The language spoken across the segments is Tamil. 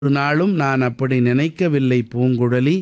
ஒரு நாளும் நான் அப்படி நினைக்கவில்லை பூங்குழலி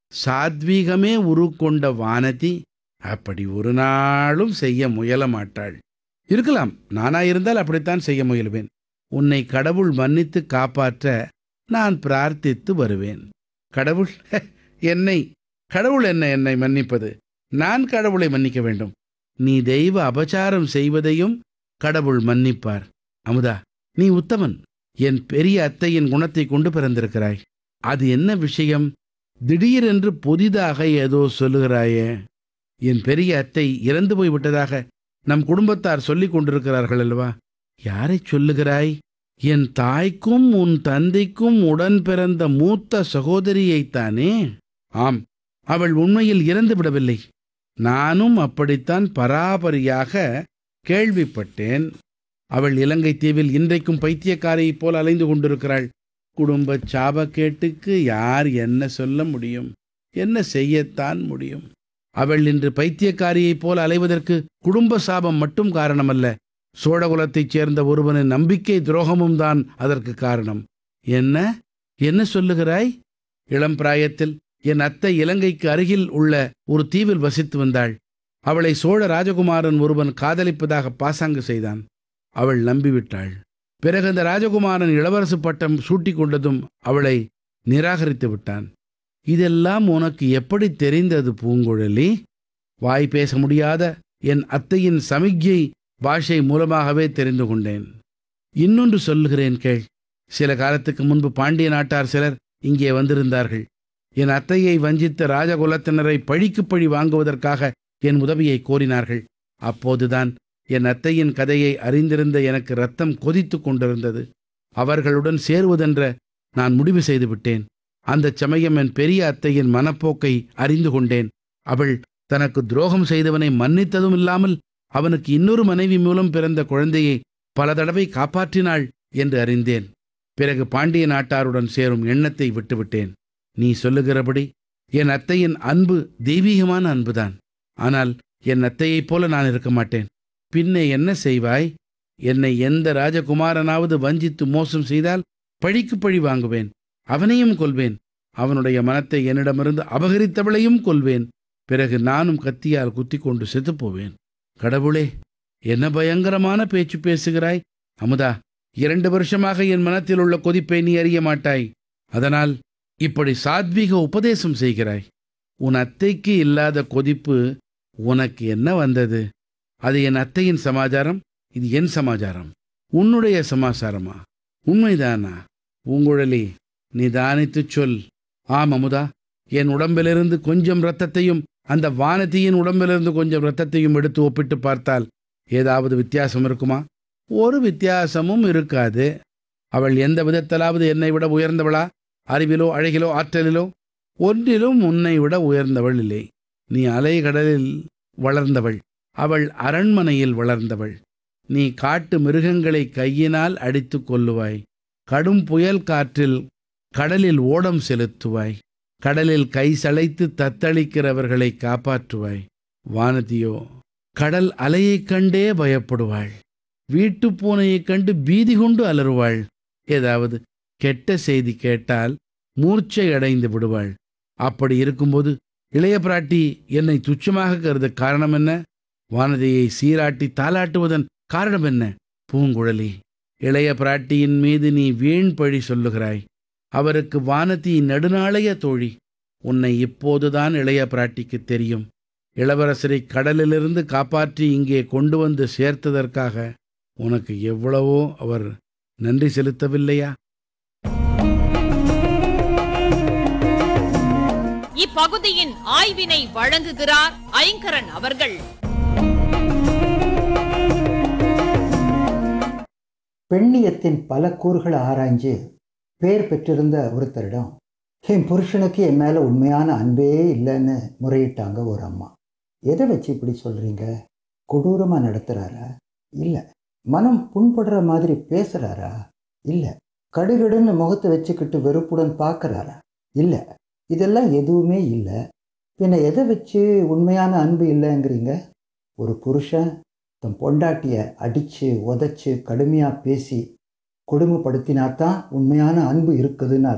சாத்வீகமே உருக்கொண்ட வானதி அப்படி ஒரு நாளும் செய்ய முயல மாட்டாள் இருக்கலாம் நானாயிருந்தால் அப்படித்தான் செய்ய முயலுவேன் உன்னை கடவுள் மன்னித்து காப்பாற்ற நான் பிரார்த்தித்து வருவேன் கடவுள் என்னை கடவுள் என்ன என்னை மன்னிப்பது நான் கடவுளை மன்னிக்க வேண்டும் நீ தெய்வ அபசாரம் செய்வதையும் கடவுள் மன்னிப்பார் அமுதா நீ உத்தமன் என் பெரிய அத்தையின் குணத்தை கொண்டு பிறந்திருக்கிறாய் அது என்ன விஷயம் திடீரென்று புதிதாக ஏதோ சொல்லுகிறாயே என் பெரிய அத்தை இறந்து போய் விட்டதாக நம் குடும்பத்தார் சொல்லிக் கொண்டிருக்கிறார்கள் அல்லவா யாரைச் சொல்லுகிறாய் என் தாய்க்கும் உன் தந்தைக்கும் உடன் பிறந்த மூத்த சகோதரியைத்தானே ஆம் அவள் உண்மையில் இறந்து விடவில்லை நானும் அப்படித்தான் பராபரியாக கேள்விப்பட்டேன் அவள் இலங்கை தீவில் இன்றைக்கும் பைத்தியக்காரியைப் போல் அலைந்து கொண்டிருக்கிறாள் குடும்ப சாபக்கேட்டுக்கு யார் என்ன சொல்ல முடியும் என்ன செய்யத்தான் முடியும் அவள் இன்று பைத்தியக்காரியைப் போல் அலைவதற்கு குடும்ப சாபம் மட்டும் காரணமல்ல சோழகுலத்தைச் சேர்ந்த ஒருவனின் நம்பிக்கை துரோகமும் தான் அதற்கு காரணம் என்ன என்ன சொல்லுகிறாய் இளம் பிராயத்தில் என் அத்தை இலங்கைக்கு அருகில் உள்ள ஒரு தீவில் வசித்து வந்தாள் அவளை சோழ ராஜகுமாரன் ஒருவன் காதலிப்பதாக பாசாங்கு செய்தான் அவள் நம்பிவிட்டாள் பிறகு அந்த ராஜகுமாரன் இளவரசு பட்டம் சூட்டிக் கொண்டதும் அவளை நிராகரித்து விட்டான் இதெல்லாம் உனக்கு எப்படி தெரிந்தது பூங்குழலி வாய் பேச முடியாத என் அத்தையின் சமிக்ஞை பாஷை மூலமாகவே தெரிந்து கொண்டேன் இன்னொன்று சொல்லுகிறேன் கேள் சில காலத்துக்கு முன்பு பாண்டிய நாட்டார் சிலர் இங்கே வந்திருந்தார்கள் என் அத்தையை வஞ்சித்த ராஜகுலத்தினரை பழிக்கு பழி வாங்குவதற்காக என் உதவியை கோரினார்கள் அப்போதுதான் என் அத்தையின் கதையை அறிந்திருந்த எனக்கு ரத்தம் கொதித்து கொண்டிருந்தது அவர்களுடன் சேருவதென்ற நான் முடிவு செய்து விட்டேன் அந்தச் சமயம் என் பெரிய அத்தையின் மனப்போக்கை அறிந்து கொண்டேன் அவள் தனக்கு துரோகம் செய்தவனை மன்னித்ததும் இல்லாமல் அவனுக்கு இன்னொரு மனைவி மூலம் பிறந்த குழந்தையை பல தடவை காப்பாற்றினாள் என்று அறிந்தேன் பிறகு பாண்டிய நாட்டாருடன் சேரும் எண்ணத்தை விட்டுவிட்டேன் நீ சொல்லுகிறபடி என் அத்தையின் அன்பு தெய்வீகமான அன்புதான் ஆனால் என் அத்தையைப் போல நான் இருக்க மாட்டேன் பின்னே என்ன செய்வாய் என்னை எந்த ராஜகுமாரனாவது வஞ்சித்து மோசம் செய்தால் பழிக்கு பழி வாங்குவேன் அவனையும் கொல்வேன் அவனுடைய மனத்தை என்னிடமிருந்து அபகரித்தவளையும் கொல்வேன் பிறகு நானும் கத்தியால் குத்திக் கொண்டு செத்துப்போவேன் கடவுளே என்ன பயங்கரமான பேச்சு பேசுகிறாய் அமுதா இரண்டு வருஷமாக என் மனத்தில் உள்ள கொதிப்பை நீ அறிய மாட்டாய் அதனால் இப்படி சாத்வீக உபதேசம் செய்கிறாய் உன் அத்தைக்கு இல்லாத கொதிப்பு உனக்கு என்ன வந்தது அது என் அத்தையின் சமாச்சாரம் இது என் சமாச்சாரம் உன்னுடைய சமாச்சாரமா உண்மைதானா பூங்குழலி நிதானித்துச் சொல் ஆம் அமுதா என் உடம்பிலிருந்து கொஞ்சம் இரத்தத்தையும் அந்த வானதியின் உடம்பிலிருந்து கொஞ்சம் இரத்தத்தையும் எடுத்து ஒப்பிட்டு பார்த்தால் ஏதாவது வித்தியாசம் இருக்குமா ஒரு வித்தியாசமும் இருக்காது அவள் எந்த விதத்திலாவது என்னை விட உயர்ந்தவளா அறிவிலோ அழகிலோ ஆற்றலிலோ ஒன்றிலும் உன்னை விட உயர்ந்தவள் இல்லை நீ அலைகடலில் வளர்ந்தவள் அவள் அரண்மனையில் வளர்ந்தவள் நீ காட்டு மிருகங்களை கையினால் அடித்து கொல்லுவாய் கடும் புயல் காற்றில் கடலில் ஓடம் செலுத்துவாய் கடலில் கை சளைத்து தத்தளிக்கிறவர்களை காப்பாற்றுவாய் வானதியோ கடல் அலையைக் கண்டே பயப்படுவாள் வீட்டுப் பூனையைக் கண்டு பீதி கொண்டு அலறுவாள் ஏதாவது கெட்ட செய்தி கேட்டால் மூர்ச்சை அடைந்து விடுவாள் அப்படி இருக்கும்போது இளைய பிராட்டி என்னை துச்சமாக கருத காரணம் என்ன வானதியை சீராட்டி தாலாட்டுவதன் காரணம் என்ன பூங்குழலி இளைய பிராட்டியின் மீது நீ வீண் பழி சொல்லுகிறாய் அவருக்கு வானதி நெடுநாளைய தோழி உன்னை இப்போதுதான் இளைய பிராட்டிக்கு தெரியும் இளவரசரை கடலிலிருந்து காப்பாற்றி இங்கே கொண்டு வந்து சேர்த்ததற்காக உனக்கு எவ்வளவோ அவர் நன்றி செலுத்தவில்லையா இப்பகுதியின் ஆய்வினை வழங்குகிறார் ஐங்கரன் அவர்கள் பெண்ணியத்தின் பல கூறுகளை ஆராய்ஞ்சு பேர் பெற்றிருந்த ஒருத்தரிடம் என் புருஷனுக்கு என் மேலே உண்மையான அன்பே இல்லைன்னு முறையிட்டாங்க ஒரு அம்மா எதை வச்சு இப்படி சொல்கிறீங்க கொடூரமாக நடத்துகிறாரா இல்லை மனம் புண்படுற மாதிரி பேசுகிறாரா இல்லை கடுகடுன்னு முகத்தை வச்சுக்கிட்டு வெறுப்புடன் பார்க்குறாரா இல்லை இதெல்லாம் எதுவுமே இல்லை பின்ன எதை வச்சு உண்மையான அன்பு இல்லைங்கிறீங்க ஒரு புருஷன் தன் பொண்டாட்டியை அடித்து உதைச்சு கடுமையாக பேசி கொடுமைப்படுத்தினாதான் உண்மையான அன்பு இருக்குதுன்னு